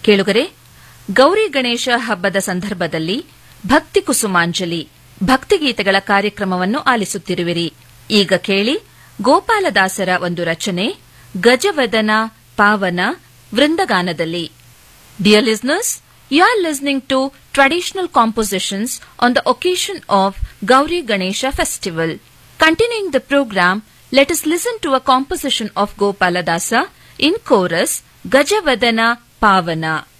ಕೇಳುಗರೆ ಗೌರಿ ಗಣೇಶ ಹಬ್ಬದ ಸಂದರ್ಭದಲ್ಲಿ ಭಕ್ತಿ ಕುಸುಮಾಂಜಲಿ ಭಕ್ತಿಗೀತೆಗಳ ಕಾರ್ಯಕ್ರಮವನ್ನು ಆಲಿಸುತ್ತಿರುವಿರಿ ಈಗ ಕೇಳಿ ಗೋಪಾಲದಾಸರ ಒಂದು ರಚನೆ ಗಜವದನ ಪಾವನ ವೃಂದಗಾನದಲ್ಲಿ dear listeners you are listening to traditional compositions on the occasion of Gauri Ganesha festival Continuing the program, let us listen to a composition of Gopaladasa in chorus Gajavadana Pavana.